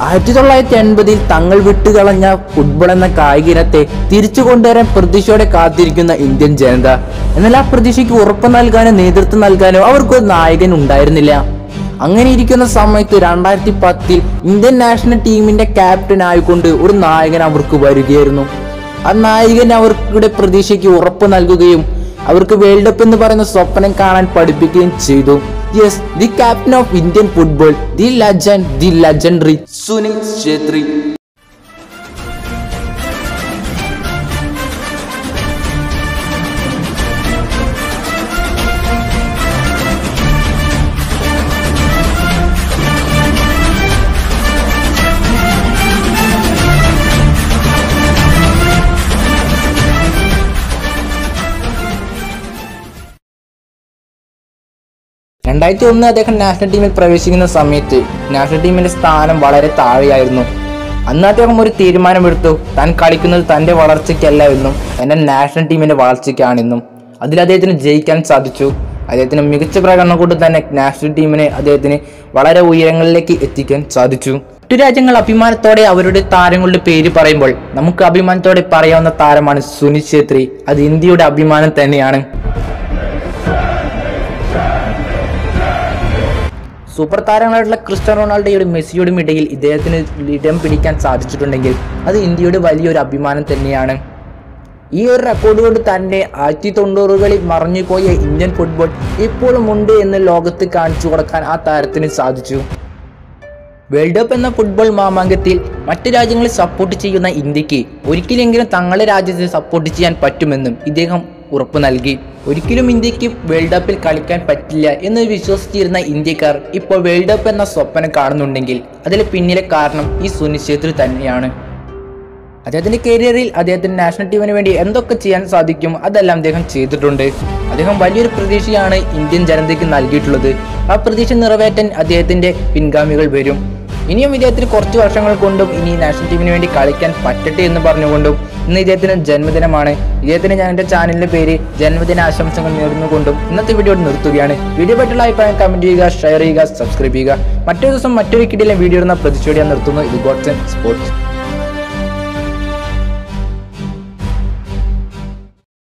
ആയിരത്തി തൊള്ളായിരത്തി എൺപതിൽ തങ്ങൾ വിട്ടുകളഞ്ഞ ഫുട്ബോൾ എന്ന കായിക ഇനത്തെ തിരിച്ചു കൊണ്ടുവരാൻ പ്രതീക്ഷയോടെ കാത്തിരിക്കുന്ന ഇന്ത്യൻ ജനത എന്നാൽ ആ പ്രതീക്ഷയ്ക്ക് ഉറപ്പ് നൽകാനോ നേതൃത്വം നൽകാനോ അവർക്കൊരു നായകൻ ഉണ്ടായിരുന്നില്ല അങ്ങനെ ഇരിക്കുന്ന സമയത്ത് രണ്ടായിരത്തി പത്തിൽ ഇന്ത്യൻ നാഷണൽ ടീമിന്റെ ക്യാപ്റ്റൻ ആയിക്കൊണ്ട് ഒരു നായകൻ അവർക്ക് വരികയായിരുന്നു ആ നായകൻ അവരുടെ പ്രതീക്ഷയ്ക്ക് ഉറപ്പ് നൽകുകയും അവർക്ക് വേൾഡ് കപ്പ് എന്ന് പറയുന്ന സ്വപ്നം കാണാൻ പഠിപ്പിക്കുകയും ചെയ്തു yes the captain of Indian football the legend the legendary Sunil Chhetri രണ്ടായിരത്തി ഒന്ന് അദ്ദേഹം നാഷണൽ ടീമിൽ പ്രവേശിക്കുന്ന സമയത്ത് നാഷണൽ ടീമിന്റെ സ്ഥാനം വളരെ താഴെയായിരുന്നു അന്ന് അദ്ദേഹം ഒരു തീരുമാനമെടുത്തു താൻ കളിക്കുന്നത് തന്റെ വളർച്ചയ്ക്കല്ല എന്നും തന്റെ നാഷണൽ ടീമിന്റെ വളർച്ചയ്ക്കാണെന്നും അതിൽ അദ്ദേഹത്തിന് ജയിക്കാൻ സാധിച്ചു അദ്ദേഹത്തിന് മികച്ച പ്രകടനം കൊണ്ട് തന്നെ നാഷണൽ ടീമിനെ അദ്ദേഹത്തിന് വളരെ ഉയരങ്ങളിലേക്ക് എത്തിക്കാൻ സാധിച്ചു മറ്റു രാജ്യങ്ങൾ അഭിമാനത്തോടെ അവരുടെ താരങ്ങളുടെ പേര് പറയുമ്പോൾ നമുക്ക് അഭിമാനത്തോടെ പറയാവുന്ന താരമാണ് സുനിൽ ഛേത്രി അത് ഇന്ത്യയുടെ അഭിമാനം തന്നെയാണ് സൂപ്പർ താരങ്ങളായിട്ടുള്ള ക്രിസ്ത്യാനോ റൊണാൾഡോയുടെ മെസ്സിയോടും ഇടയിൽ ഇദ്ദേഹത്തിന് ഇടം പിടിക്കാൻ സാധിച്ചിട്ടുണ്ടെങ്കിൽ അത് ഇന്ത്യയുടെ വലിയൊരു അഭിമാനം തന്നെയാണ് ഈ ഒരു റെക്കോർഡ് കൊണ്ട് തന്നെ ആയിരത്തി തൊണ്ണൂറുകളിൽ മറഞ്ഞുപോയ ഇന്ത്യൻ ഫുട്ബോൾ ഇപ്പോഴും ഉണ്ട് എന്ന് ലോകത്ത് കാണിച്ചു കൊടുക്കാൻ ആ താരത്തിന് സാധിച്ചു വേൾഡ് കപ്പ് എന്ന ഫുട്ബോൾ മാമാങ്കത്തിൽ മറ്റ് രാജ്യങ്ങളെ സപ്പോർട്ട് ചെയ്യുന്ന ഇന്ത്യക്ക് ഒരിക്കലെങ്കിലും തങ്ങളുടെ രാജ്യത്തെ സപ്പോർട്ട് ചെയ്യാൻ പറ്റുമെന്നും ഇദ്ദേഹം ഉറപ്പു നൽകി ഒരിക്കലും ഇന്ത്യക്ക് വേൾഡ് കപ്പിൽ കളിക്കാൻ പറ്റില്ല എന്ന് വിശ്വസിച്ചിരുന്ന ഇന്ത്യക്കാർ ഇപ്പോൾ വേൾഡ് കപ്പ് എന്ന സ്വപ്നം കാണുന്നുണ്ടെങ്കിൽ അതിന് പിന്നിലെ കാരണം ഈ സുനിൽ ഛേത്രി തന്നെയാണ് അദ്ദേഹത്തിന്റെ കരിയറിൽ അദ്ദേഹത്തിന് നാഷണൽ ടീമിന് വേണ്ടി എന്തൊക്കെ ചെയ്യാൻ സാധിക്കും അതെല്ലാം അദ്ദേഹം ചെയ്തിട്ടുണ്ട് അദ്ദേഹം വലിയൊരു പ്രതീക്ഷയാണ് ഇന്ത്യൻ ജനതയ്ക്ക് നൽകിയിട്ടുള്ളത് ആ പ്രതീക്ഷ നിറവേറ്റാൻ അദ്ദേഹത്തിന്റെ പിൻഗാമികൾ വരും ഇനിയും ഇദ്ദേഹത്തിന് കുറച്ച് വർഷങ്ങൾ കൊണ്ടും ഇനി നാഷണൽ ടീമിന് വേണ്ടി കളിക്കാൻ പറ്റട്ടെ എന്ന് പറഞ്ഞുകൊണ്ടും ഇന്ന് ഇദ്ദേഹത്തിന് ജന്മദിനമാണ് ഇദ്ദേഹത്തിന് ഞാൻ എൻ്റെ ചാനലിന്റെ പേര് ജന്മദിന ആശംസകൾ നേർന്നുകൊണ്ടും ഇന്നത്തെ വീഡിയോ നിർത്തുകയാണ് വീഡിയോ പറ്റുള്ള അഭിപ്രായം കമന്റ് ചെയ്യുക ഷെയർ ചെയ്യുക സബ്സ്ക്രൈബ് ചെയ്യുക മറ്റൊരു ദിവസം മറ്റൊരു കിടിയിലെ വീഡിയോ ഇടുന്ന പ്രതീക്ഷയോടെ ഞാൻ നിർത്തുന്നു ഇത് ഗോഡ്സൺ സ്പോർട്സ്